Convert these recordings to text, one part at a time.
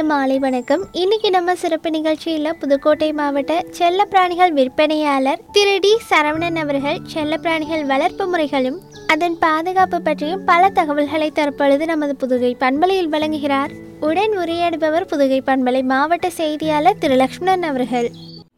மாலை வணக்கம் இன்னைக்கு நம்ம சிறப்பு நிகழ்ச்சியில் புதுக்கோட்டை மாவட்ட செல்லப்பிராணிகள் விற்பனையாளர் திரு டி சரவணன் அவர்கள் செல்லப்பிராணிகள் வளர்ப்பு முறைகளும் அதன் பாதுகாப்பு பற்றியும் பல தகவல்களை தற்பொழுது நமது புதுகை பண்பலையில் வழங்குகிறார் உடன் உரையாடுபவர் புதுகை பண்பலை மாவட்ட செய்தியாளர் திரு லக்ஷ்மணன் அவர்கள்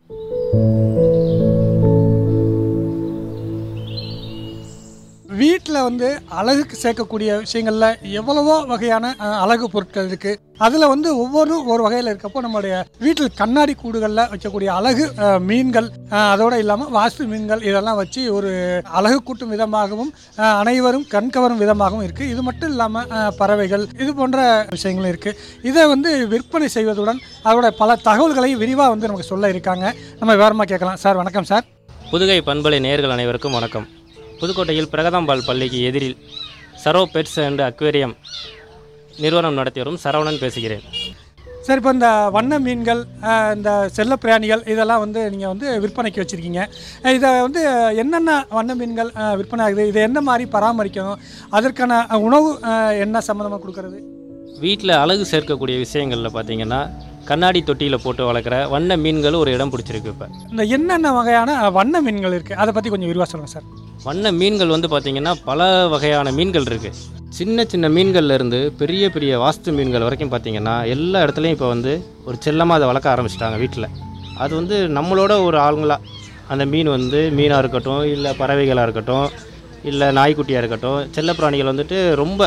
வீட்டில் வந்து அழகுக்கு சேர்க்கக்கூடிய விஷயங்களில் எவ்வளவோ வகையான அஹ், அழகு பொருட்கள் இருக்குது அதில் வந்து ஒவ்வொன்றும் ஒரு வகையில் இருக்கப்போ நம்மளுடைய வீட்டில் கண்ணாடி கூடுகளில் வைக்கக்கூடிய அழகு அஹ், மீன்கள் அஹ், அதோடு இல்லாமல் வாஸ்து மீன்கள் இதெல்லாம் வச்சு ஒரு அழகு கூட்டும் விதமாகவும் அஹ், அனைவரும் கண்கவரும் விதமாகவும் இருக்குது இது மட்டும் இல்லாமல் பறவைகள் இது போன்ற விஷயங்களும் இருக்குது இதை வந்து விற்பனை செய்வதுடன் அதோட பல தகவல்களை விரிவாக வந்து நமக்கு சொல்ல இருக்காங்க நம்ம விவரமாக கேட்கலாம் சார் வணக்கம் சார் புதுகை பண்பலை நேயர்கள் அனைவருக்கும் வணக்கம் புதுக்கோட்டையில் பிரகதாம்பாள் பள்ளிக்கு எதிரில் சரோ பெட்ஸ் அண்ட் அக்வேரியம் நிறுவனம் நடத்தி வரும் சரவணன் பேசுகிறேன் சார் இப்போ இந்த வண்ண மீன்கள் அஹ், இந்த செல்லப்பிராணிகள் இதெல்லாம் வந்து நீங்கள் வந்து விற்பனைக்கு வச்சுருக்கீங்க இதை வந்து என்னென்ன வண்ண மீன்கள் அஹ், விற்பனை ஆகுது இதை என்ன மாதிரி பராமரிக்கணும் அதற்கான அஹ், உணவு அஹ், என்ன சம்மந்தமாக கொடுக்கறது வீட்டில் அழகு சேர்க்கக்கூடிய விஷயங்களில் பார்த்தீங்கன்னா கண்ணாடி தொட்டியில் போட்டு வளர்க்குற வண்ண மீன்கள் ஒரு இடம் பிடிச்சிருக்கு இப்போ இந்த என்னென்ன வகையான அஹ், வண்ண மீன்கள் இருக்குது அதை பற்றி கொஞ்சம் விரிவாக சொல்லுங்கள் சார் வண்ண மீன்கள் வந்து பார்த்திங்கன்னா பல வகையான மீன்கள் இருக்குது சின்ன சின்ன மீன்கள்ல இருந்து பெரிய பெரிய வாஸ்து மீன்கள் வரைக்கும் பார்த்தீங்கன்னா எல்லா இடத்துலையும் இப்போ வந்து ஒரு செல்லமாக அதை வளர்க்க ஆரம்பிச்சிட்டாங்க வீட்டில் அது வந்து நம்மளோட ஒரு ஆளுங்களா அந்த மீன் வந்து மீனாக இருக்கட்டும் இல்லை பறவைகளாக இருக்கட்டும் இல்லை நாய்க்குட்டியாக இருக்கட்டும் செல்லப்பிராணிகள் வந்துட்டு ரொம்ப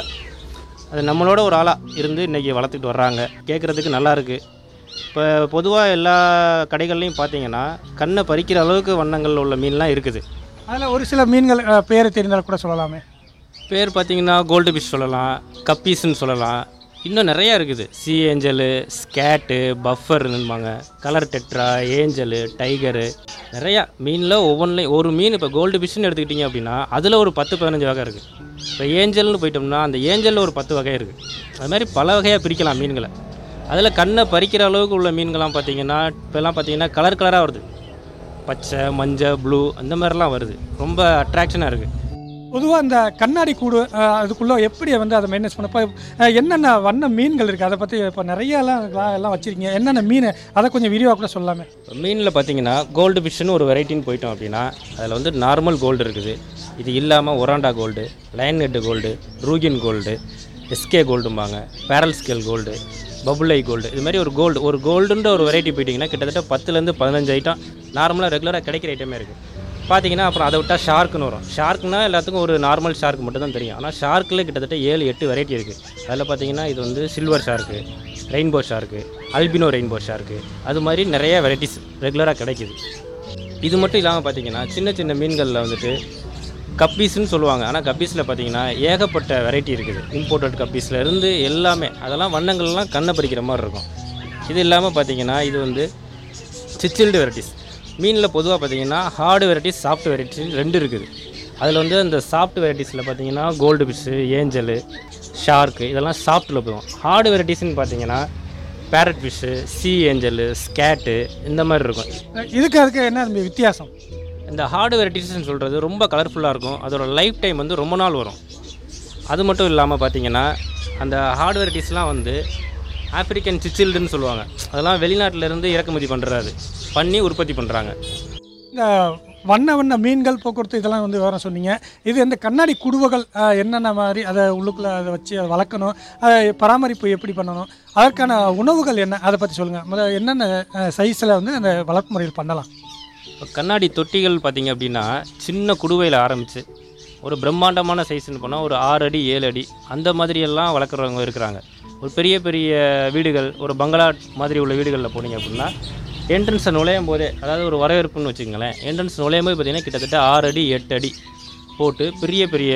அது நம்மளோட ஒரு ஆளாக இருந்து இன்றைக்கி வளர்த்துக்கிட்டு வர்றாங்க கேட்குறதுக்கு நல்லா இருக்குது இப்போ பொதுவாக எல்லா கடைகள்லையும் பார்த்தீங்கன்னா கண்ணை பறிக்கிற அளவுக்கு வண்ணங்கள் உள்ள மீன்லாம் இருக்குது அதில் ஒரு சில மீன்கள் அஹ், பேர் தெரிந்தால் கூட சொல்லலாமே பேர் பார்த்தீங்கன்னா கோல்டு ஃபிஷ் சொல்லலாம் கப்பீஸ்ன்னு சொல்லலாம் இன்னும் நிறையா இருக்குது சி ஏஞ்சலு ஸ்கேட்டு பஃபர்னுபாங்க கலர் டெட்ரா ஏஞ்சலு டைகரு நிறையா மீனில் ஒவ்வொன்றிலையும் ஒரு மீன் இப்போ கோல்டு ஃபிஷ்னு எடுத்துக்கிட்டிங்க அப்படின்னா அதில் ஒரு பத்து பதினஞ்சு வகை இருக்குது இப்போ ஏஞ்சல்னு போயிட்டோம்னா அந்த ஏஞ்சலில் ஒரு பத்து வகை இருக்குது அது மாதிரி பல வகையாக பிரிக்கலாம் மீன்களை அதில் கண்ணை பறிக்கிற அளவுக்கு உள்ள மீன்கள்லாம் பார்த்தீங்கன்னா இப்போல்லாம் பார்த்தீங்கன்னா கலர் கலராக வருது பச்சை மஞ்சள் ப்ளூ அந்த மாதிரிலாம் வருது ரொம்ப அட்ராக்ஷனாக இருக்குது பொதுவாக இந்த கண்ணாடி கூடு அஹ், அதுக்குள்ளே எப்படி வந்து அதை மெயின்டைன்ஸ் பண்ண இப்போ அஹ், என்னென்ன வண்ண மீன்கள் இருக்குது அதை பற்றி இப்போ நிறையலாம் எல்லாம் எல்லாம் வச்சுருக்கீங்க என்னென்ன மீன் அதை கொஞ்சம் விரிவாக கூட சொல்லலாமே மீனில் பார்த்தீங்கன்னா கோல்டு ஃபிஷ்னு ஒரு வெரைட்டின்னு போயிட்டோம் அப்படின்னா அதில் வந்து நார்மல் கோல்டு இருக்குது இது இல்லாமல் oranda gold line head gold ryukin gold எஸ்கே கோல்டும்பாங்க pearl scale gold bubble eye gold இது மாதிரி ஒரு கோல்டு ஒரு கோல்டுன்ற ஒரு வெரைட்டி போயிட்டிங்கன்னா கிட்டத்தட்ட பத்துலேருந்து பதினஞ்சு ஐட்டம் நார்மலாக ரெகுலராக கிடைக்கிற ஐட்டமே இருக்குது பார்த்தீங்கன்னா அப்புறம் அதை விட்டால் ஷார்க்குன்னு வரும் ஷார்க்னா எல்லாத்துக்கும் ஒரு நார்மல் ஷார்க் மட்டும் தான் தெரியும் ஆனால் ஷார்க்கில் கிட்டத்தட்ட ஏழு எட்டு வெரைட்டி இருக்குது அதில் பார்த்தீங்கன்னா இது வந்து silver shark rainbow shark albino rainbow shark அது மாதிரி நிறைய வெரைட்டிஸ் ரெகுலராக கிடைக்குது இது மட்டும் இல்லாமல் பார்த்தீங்கன்னா சின்ன சின்ன மீன்களில் வந்துட்டு கப்பீஸ்னு சொல்லுவாங்க ஆனால் கப்பீஸில் பார்த்தீங்கன்னா ஏகப்பட்ட வெரைட்டி இருக்குது இம்போர்ட்டட் கப்பீஸில் இருந்து எல்லாமே அதெல்லாம் வண்ணங்கள்லாம் கண்ணை பறிக்கிற மாதிரி இருக்கும் இது இல்லாமல் பார்த்தீங்கன்னா இது வந்து சிச்சில்டு வெரைட்டிஸ் மீனில் பொதுவாக பார்த்தீங்கன்னா ஹார்டு வெரைட்டிஸ் சாஃப்ட் வெரைட்டிஸ் ரெண்டு இருக்குது அதில் வந்து அந்த சாஃப்ட் வெரைட்டிஸில் பார்த்தீங்கன்னா கோல்டு ஃபிஷ்ஷு ஏஞ்சலு ஷார்க்கு இதெல்லாம் சாஃப்ட்டில் போகும் ஹார்டு வெரைட்டிஸ்னு பார்த்தீங்கன்னா parrot fish sea angel skate இந்த மாதிரி இருக்கும் அஹ், இதுக்கு அதுக்கு என்ன தம்பி வித்தியாசம் இந்த ஹார்டு வெரைட்டிஸ்னு சொல்கிறது ரொம்ப கலர்ஃபுல்லாக இருக்கும் அதோட லைஃப் டைம் வந்து ரொம்ப நாள் வரும் அது மட்டும் இல்லாமல் பார்த்தீங்கன்னா அந்த ஹார்டு வெரைட்டிஸ்லாம் வந்து ஆப்பிரிக்கன் சிச்சில்டுன்னு சொல்லுவாங்க அதெல்லாம் வெளிநாட்டுல இருந்து இறக்குமதி பண்ணுறாரு பண்ணி உற்பத்தி பண்ணுறாங்க இந்த வண்ண வண்ண மீன்கள் போக்குவரத்து இதெல்லாம் வந்து விவரம் சொன்னீங்க இது இந்த கண்ணாடி குடுவைகள் அஹ், என்னென்ன மாதிரி அதை உள்ளுக்குள்ளே அதை வச்சு அதை வளர்க்கணும் அதை பராமரிப்பு எப்படி பண்ணணும் அதற்கான உணவுகள் என்ன அதை பற்றி சொல்லுங்கள் முதல்ல என்னென்ன சைஸில் வந்து அந்த வளர்ப்பு முறையில் பண்ணலாம் இப்போ கண்ணாடி தொட்டிகள் பார்த்தீங்க அப்படின்னா சின்ன குடுவையில் ஆரம்பித்து ஒரு பிரம்மாண்டமான சைஸ்னு போனால் ஒரு ஆறு அடி ஏழு அடி அந்த மாதிரியெல்லாம் வளர்க்குறவங்க இருக்கிறாங்க ஒரு பெரிய பெரிய வீடுகள் ஒரு பங்களா மாதிரி உள்ள வீடுகளில் போனீங்க அப்படின்னா என்ட்ரன்ஸை நுழையும் போதே அதாவது ஒரு வரவேற்புன்னு வச்சுக்கோங்களேன் என்ட்ரன்ஸ் நுழையும் போது பார்த்தீங்கன்னா கிட்டத்தட்ட ஆறு அடி எட்டு அடி போட்டு பெரிய பெரிய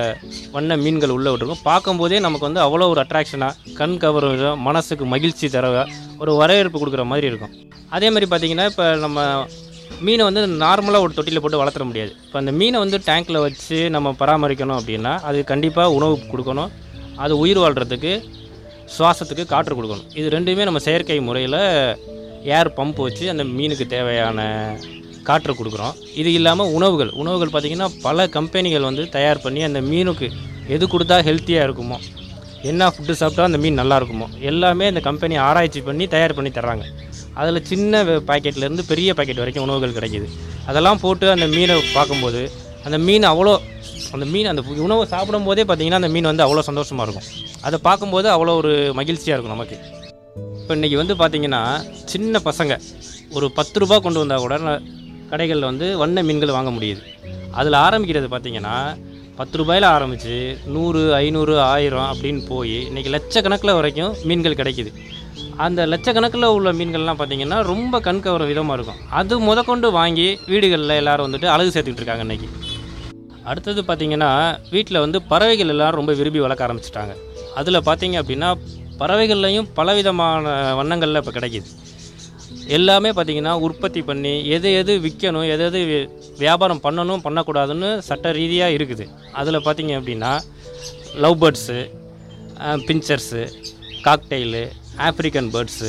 வண்ண மீன்கள் உள்ளே விட்டுருக்கும் பார்க்கும்போதே நமக்கு வந்து அவ்வளோ ஒரு அட்ராக்ஷனாக கண் கவரும் விதம், மனசுக்கு மகிழ்ச்சி தர ஒரு வரவேற்பு கொடுக்குற மாதிரி இருக்கும் அதே மாதிரி பார்த்தீங்கன்னா இப்போ நம்ம மீனை வந்து நார்மலாக ஒரு தொட்டியில் போட்டு வளர்த்துற முடியாது இப்போ அந்த மீனை வந்து டேங்க்கில் வச்சு நம்ம பராமரிக்கணும் அப்படின்னா அது கண்டிப்பாக உணவு கொடுக்கணும் அது உயிர் வாழ்கிறதுக்கு சுவாசத்துக்கு காற்று கொடுக்கணும் இது ரெண்டுமே நம்ம செயற்கை முறையில் ஏர் பம்ப் வச்சு அந்த மீனுக்கு தேவையான காற்று கொடுக்குறோம் இது இல்லாமல் உணவுகள் உணவுகள் பார்த்திங்கன்னா பல கம்பெனிகள் வந்து தயார் பண்ணி அந்த மீனுக்கு எது கொடுத்தா ஹெல்த்தியாக இருக்குமோ என்ன ஃபுட்டு சாப்பிட்டா அந்த மீன் நல்லா இருக்குமோ எல்லாமே இந்த கம்பெனி ஆராய்ச்சி பண்ணி தயார் பண்ணி தர்றாங்க அதில் சின்ன பாக்கெட்லேருந்து பெரிய பாக்கெட் வரைக்கும் உணவுகள் கிடைக்கிது அதெல்லாம் போட்டு அந்த மீனை பார்க்கும்போது அந்த மீன் அவ்வளோ அந்த மீன் அந்த உணவை சாப்பிடும்போதே பார்த்தீங்கன்னா அந்த மீன் வந்து அவ்வளோ சந்தோஷமாக இருக்கும் அதை பார்க்கும்போது அவ்வளோ ஒரு மகிழ்ச்சியாக இருக்கும் நமக்கு இப்போ இன்றைக்கி வந்து பார்த்தீங்கன்னா சின்ன பசங்க ஒரு பத்து ரூபா கொண்டு வந்தால் கூட ந- கடைகளில் வந்து வண்ண மீன்கள் வாங்க முடியுது அதில் ஆரம்பிக்கிறது பார்த்தீங்கன்னா பத்து ரூபாயில் ஆரம்பித்து நூறு ஐநூறு ஆயிரம் அப்படின்னு போய் இன்றைக்கி லட்சக்கணக்கில் வரைக்கும் மீன்கள் கிடைக்குது அந்த லட்சக்கணக்கில் உள்ள மீன்கள்லாம் பார்த்தீங்கன்னா ரொம்ப கண்கவர விதமாக இருக்கும் அது முதற்கொண்டு வாங்கி வீடுகளில் எல்லாரும் வந்துட்டு அழகு சேர்த்துக்கிட்டு இருக்காங்க இன்றைக்கி அடுத்தது பார்த்தீங்கன்னா வீட்டில் வந்து பறவைகள் எல்லாம் ரொம்ப விரும்பி வளர்க்க ஆரம்பிச்சிட்டாங்க அதில் பார்த்தீங்க அப்படின்னா பறவைகள்லையும் பலவிதமான வண்ணங்களில் இப்போ கிடைக்கிது எல்லாமே பார்த்தீங்கன்னா உற்பத்தி பண்ணி எது எது விற்கணும் எது எது வி- வியாபாரம் பண்ணணும் பண்ணக்கூடாதுன்னு சட்ட ரீதியாக இருக்குது அதில் பார்த்தீங்க அப்படின்னா love birds finches cockatiel African birds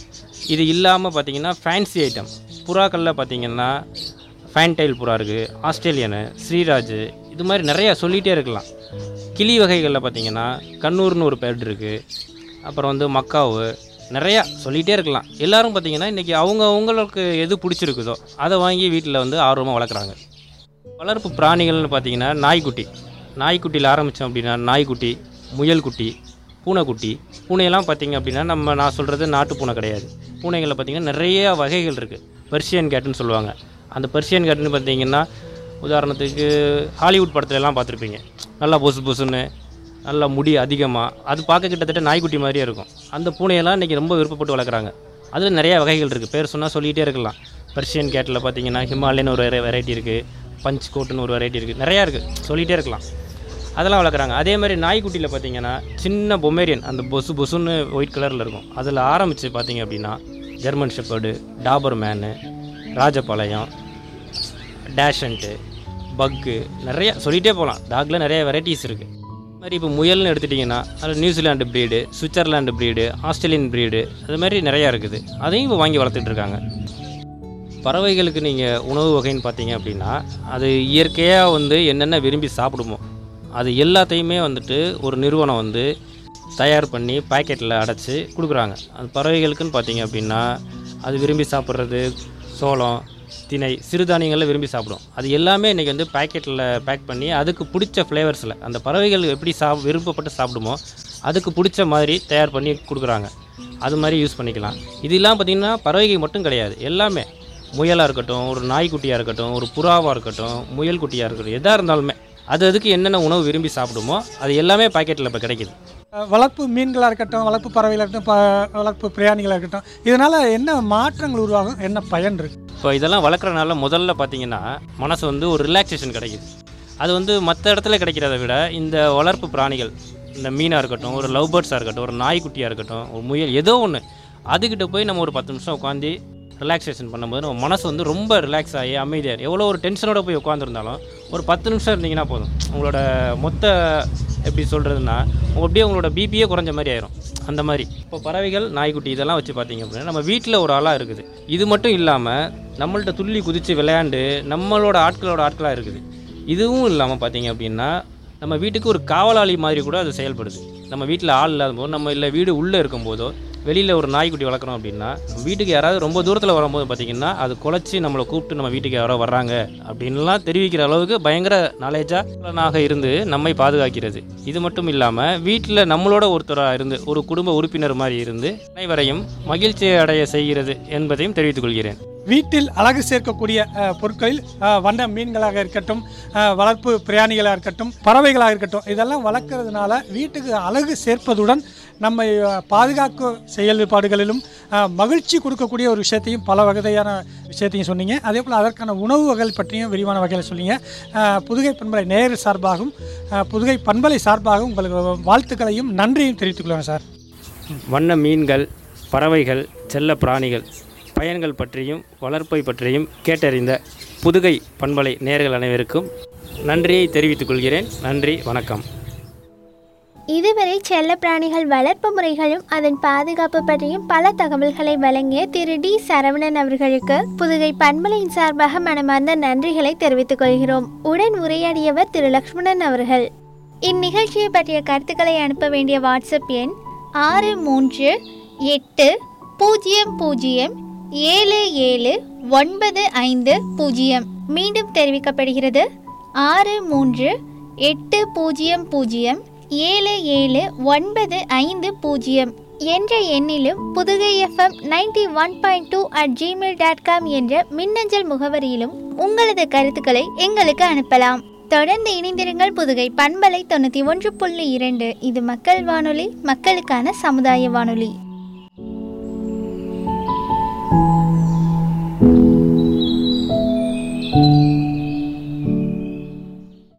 இது இல்லாமல் பார்த்தீங்கன்னா ஃபேன்சி ஐட்டம் புறாக்களில் பார்த்தீங்கன்னா ஃபேன்டைல் புறா இருக்குது ஆஸ்திரேலியனு ஸ்ரீராஜ் இது மாதிரி நிறையா சொல்லிகிட்டே இருக்கலாம் கிளி வகைகளில் பார்த்தீங்கன்னா கண்ணூர்னு ஒரு பேர்டு இருக்குது அப்புறம் வந்து மக்காவு நிறையா சொல்லிகிட்டே இருக்கலாம் எல்லாரும் பார்த்தீங்கன்னா இன்றைக்கி அவங்க அவங்களுக்கு எது பிடிச்சிருக்குதோ அதை வாங்கி வீட்டில் வந்து ஆர்வமாக வளர்க்குறாங்க வளர்ப்பு பிராணிகள்னு பார்த்தீங்கன்னா நாய்க்குட்டி நாய்க்குட்டியில் ஆரம்பித்தோம் அப்படின்னா நாய்க்குட்டி முயல்குட்டி பூனைக்குட்டி பூனையெல்லாம் பார்த்தீங்க அப்படின்னா நம்ம நான் சொல்கிறது நாட்டு பூனை கிடையாது பூனைகளில் பார்த்தீங்கன்னா நிறைய வகைகள் இருக்குது பெர்ஷியன் கேட்டுன்னு சொல்லுவாங்க அந்த பெர்ஷியன் கேட்டுன்னு பார்த்தீங்கன்னா உதாரணத்துக்கு ஹாலிவுட் படத்துல எல்லாம் பார்த்துருப்பீங்க நல்லா பொசு பொசுன்னு நல்லா முடி அதிகமாக அது பார்க்க கிட்டத்தட்ட நாய்க்குட்டி மாதிரியே இருக்கும் அந்த பூனையெல்லாம் இன்றைக்கி ரொம்ப விருப்பப்பட்டு வளர்க்குறாங்க அதில் நிறைய வகைகள் இருக்குது பேர் சொன்னால் சொல்லிகிட்டே இருக்கலாம் பர்ஷியன் கேட்டில் பார்த்தீங்கன்னா ஹிமாலயன் ஒரு வெரைட்டி இருக்குது பஞ்ச் கோட்டுன்னு ஒரு வெரைட்டி இருக்குது நிறையா இருக்குது சொல்லிகிட்டே இருக்கலாம் அதெல்லாம் வளர்க்குறாங்க அதே மாதிரி நாய்க்குட்டியில் பார்த்தீங்கன்னா சின்ன பொமேரியன் அந்த பொசு பொசுன்னு ஒயிட் கலரில் இருக்கும் அதில் ஆரம்பித்து பார்த்தீங்க அப்படின்னா German shepherd Doberman Rajapalayam dachshund pug நிறைய சொல்லிகிட்டே போகலாம் டாகில் நிறைய வெரைட்டிஸ் இருக்குது மாதிரி இப்போ முயல்னு எடுத்துட்டிங்கன்னா அதில் New Zealand breed Switzerland breed Australian breed அது மாதிரி நிறையா இருக்குது அதையும் இப்போ வாங்கி வளர்த்துட்டு இருக்காங்க பறவைகளுக்கு நீங்கள் உணவு வகைன்னு பார்த்தீங்க அப்படின்னா அது இயற்கையாக வந்து என்னென்ன விரும்பி சாப்பிடுமோ அது எல்லாத்தையுமே வந்துட்டு ஒரு நிறுவனம் வந்து தயார் பண்ணி பாக்கெட்டில் அடைச்சி கொடுக்குறாங்க அது பறவைகளுக்குன்னு பார்த்தீங்க அப்படின்னா அது விரும்பி சாப்பிட்றது சோளம் திணை சிறுதானியங்களில் விரும்பி சாப்பிடும் அது எல்லாமே இன்றைக்கி வந்து பாக்கெட்டில் பேக் பண்ணி அதுக்கு பிடிச்ச ஃப்ளேவர்ஸில் அந்த பறவைகள் எப்படி சா விருப்பப்பட்டு சாப்பிடுமோ அதுக்கு பிடிச்ச மாதிரி தயார் பண்ணி கொடுக்குறாங்க அது மாதிரி யூஸ் பண்ணிக்கலாம் இது இல்லாமல் பார்த்திங்கன்னா பறவைகள் மட்டும் கிடையாது எல்லாமே முயலாக இருக்கட்டும் ஒரு நாய்க்குட்டியாக இருக்கட்டும் ஒரு புறாவாக இருக்கட்டும் முயல் குட்டியாக இருக்கட்டும் எதாக இருந்தாலுமே அது அதுக்கு என்னென்ன உணவு விரும்பி சாப்பிடுமோ அது எல்லாமே பாக்கெட்டில் இப்போ கிடைக்குது அஹ் வளர்ப்பு மீன்களாக இருக்கட்டும் வளர்ப்பு பறவைகளாக இருக்கட்டும் ப வளர்ப்பு பிராணிகளாக இருக்கட்டும் இதனால் என்ன மாற்றங்கள் உருவாகும் என்ன பயன் இருக்கு இப்போ இதெல்லாம் வளர்க்குறனால முதல்ல பார்த்தீங்கன்னா மனசு வந்து ஒரு ரிலாக்ஸேஷன் கிடைக்குது அது வந்து மற்ற இடத்துல கிடைக்கிறத விட இந்த வளர்ப்பு பிராணிகள் இந்த மீனாக இருக்கட்டும் ஒரு லவ் பேர்ட்ஸாக இருக்கட்டும் ஒரு நாய்க்குட்டியாக இருக்கட்டும் ஒரு முயல் ஏதோ ஒன்று அதுக்கிட்ட போய் நம்ம ஒரு பத்து நிமிஷம் உட்காந்து ரிலாக்ஸேஷன் பண்ணும்போது நம்ம மனசு வந்து ரொம்ப ரிலாக்ஸ் ஆகி அமைதியாக எவ்வளோ ஒரு டென்ஷனோட போய் உட்காந்துருந்தாலும் ஒரு பத்து நிமிஷம் இருந்தீங்கன்னா போதும் உங்களோட மொத்த எப்படி சொல்கிறதுனா அப்படியே உங்களோட பிபியே குறைஞ்ச மாதிரி ஆயிரும் அந்த மாதிரி இப்போ பறவைகள் நாய்க்குட்டி இதெல்லாம் வச்சு பார்த்தீங்க அப்படின்னா நம்ம வீட்டில் ஒரு ஆளாக இருக்குது இது மட்டும் இல்லாமல் நம்மள்ட்ட துள்ளி குதித்து விளையாண்டு நம்மளோட ஆட்களோட ஆட்களாக இருக்குது இதுவும் இல்லாமல் பார்த்தீங்க அப்படின்னா நம்ம வீட்டுக்கு ஒரு காவலாளி மாதிரி கூட அது செயல்படுது நம்ம வீட்டில் ஆள் இல்லாத போது நம்ம இல்லை வீடு உள்ளே இருக்கும்போதோ வெளியில் ஒரு நாய்க்குட்டி வளர்க்குறோம் அப்படின்னா நம்ம வீட்டுக்கு யாராவது ரொம்ப தூரத்தில் வரும்போது பார்த்திங்கன்னா அது குலைச்சி நம்மளை கூப்பிட்டு நம்ம வீட்டுக்கு யாரோ வர்றாங்க அப்படின்லாம் தெரிவிக்கிற அளவுக்கு பயங்கர நாலேஜாக இருந்து நம்மை பாதுகாக்கிறது இது மட்டும் இல்லாமல் வீட்டில் நம்மளோட ஒருத்தராக இருந்து ஒரு குடும்ப உறுப்பினர் மாதிரி இருந்து அனைவரையும் மகிழ்ச்சியை அடைய செய்கிறது என்பதையும் தெரிவித்துக் கொள்கிறேன் வீட்டில் அழகு சேர்க்கக்கூடிய அஹ், பொருட்களில் அஹ், வண்ண மீன்களாக இருக்கட்டும் அஹ், வளர்ப்பு பிராணிகளாக இருக்கட்டும் பறவைகளாக இருக்கட்டும் இதெல்லாம் வளர்க்கறதுனால வீட்டுக்கு அழகு சேர்ப்பதுடன் நம்மை அஹ், பாதுகாக்கும் செயல்பாடுகளிலும் அஹ், மகிழ்ச்சி கொடுக்கக்கூடிய ஒரு விஷயத்தையும் பல வகையான விஷயத்தையும் சொன்னீங்க அதே போல் அதற்கான உணவு வகைகள் பற்றியும் விரிவான வகையில் சொன்னீங்க அஹ், புதுகை பண்பலை நேரு சார்பாகவும் அஹ், புதுகை பண்பலை சார்பாகவும் உங்களுக்கு வாழ்த்துக்களையும் நன்றியும் தெரிவித்துக் கொள்கிறேன் சார் வண்ண மீன்கள் பறவைகள் செல்ல பிராணிகள் பயன்கள் பற்றியும் வளர்ப்பை பற்றியும் கேட்டறிந்த புதுகை பண்பலை நேர்கள் அனைவருக்கும் நன்றியை தெரிவித்துக் கொள்கிறேன் நன்றி வணக்கம் இதுவரை செல்லப்பிராணிகள் வளர்ப்பு முறைகளும் அதன் பாதுகாப்பு பற்றியும் பல தகவல்களை வழங்கிய திரு டி சரவணன் அவர்களுக்கு புதுகை பண்பலையின் சார்பாக மனமார்ந்த நன்றிகளை தெரிவித்துக் கொள்கிறோம் உடன் உரையாடியவர் திரு லக்ஷ்மணன் அவர்கள் இந்நிகழ்ச்சியை பற்றிய கருத்துக்களை அனுப்ப வேண்டிய வாட்ஸ்அப் எண் ஆறு மூன்று எட்டு பூஜ்ஜியம் பூஜ்ஜியம் ஏழு ஏழு ஒன்பது ஐந்து பூஜ்ஜியம் மீண்டும் தெரிவிக்கப்படுகிறது ஆறு மூன்று எட்டு பூஜ்ஜியம் பூஜ்ஜியம் ஏழு ஏழு ஒன்பது ஐந்து பூஜ்ஜியம் என்ற எண்ணிலும் Pudukai FM ninety one point two at Gmail dot com என்ற மின்னஞ்சல் முகவரியிலும் உங்களது கருத்துக்களை எங்களுக்கு அனுப்பலாம் தொடர்ந்து இணைந்திருங்கள் புதுகை பண்பலை தொண்ணூற்றி ஒன்று புள்ளி இரண்டு இது மக்கள் வானொலி மக்களுக்கான சமுதாய வானொலி